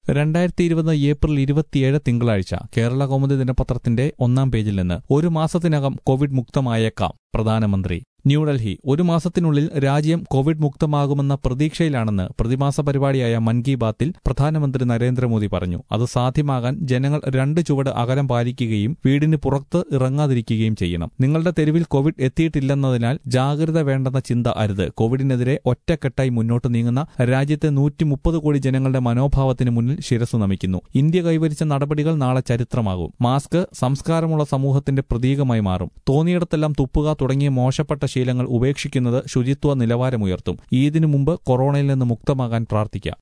രണ്ടായിരത്തി ഇരുപത് ഏപ്രിൽ ഇരുപത്തിയേഴ് തിങ്കളാഴ്ച കേരള കൗമുദി ദിനപത്രത്തിന്റെ ഒന്നാം പേജിൽ നിന്ന് ഒരു മാസത്തിനകം കോവിഡ് മുക്തമായേക്കാം പ്രധാനമന്ത്രി ന്യൂഡൽഹി ഒരു മാസത്തിനുള്ളിൽ രാജ്യം കോവിഡ് മുക്തമാകുമെന്ന പ്രതീക്ഷയിലാണെന്ന് പ്രതിമാസ പരിപാടിയായ മൻ കി ബാത്തിൽ പ്രധാനമന്ത്രി നരേന്ദ്രമോദി പറഞ്ഞു അത് സാധ്യമാകാൻ ജനങ്ങൾ രണ്ട് ചുവട് അകലം പാലിക്കുകയും വീടിന് പുറത്ത് ഇറങ്ങാതിരിക്കുകയും ചെയ്യണം നിങ്ങളുടെ തെരുവിൽ കോവിഡ് എത്തിയിട്ടില്ലെന്നതിനാൽ ജാഗ്രത വേണ്ടെന്ന ചിന്ത അരുത് കോവിഡിനെതിരെ ഒറ്റക്കെട്ടായി മുന്നോട്ട് നീങ്ങുന്ന രാജ്യത്തെ നൂറ്റി മുപ്പത് കോടി ജനങ്ങളുടെ മനോഭാവത്തിന് മുന്നിൽ ശിരസ് നമിക്കുന്നു ഇന്ത്യ കൈവരിച്ച നടപടികൾ നാളെ ചരിത്രമാകും മാസ്ക് സംസ്കാരമുള്ള സമൂഹത്തിന്റെ പ്രതീകമായി മാറും തോന്നിയിടത്തെല്ലാം തുപ്പുക തുടങ്ങിയ മോശപ്പെട്ട ശീലങ്ങൾ ഉപേക്ഷിക്കുന്നത് ശുചിത്വ നിലവാരമുയർത്തും ഈദിനു മുമ്പ് കൊറോണയിൽ നിന്ന് മുക്തമാകാൻ പ്രാർത്ഥിക്കാം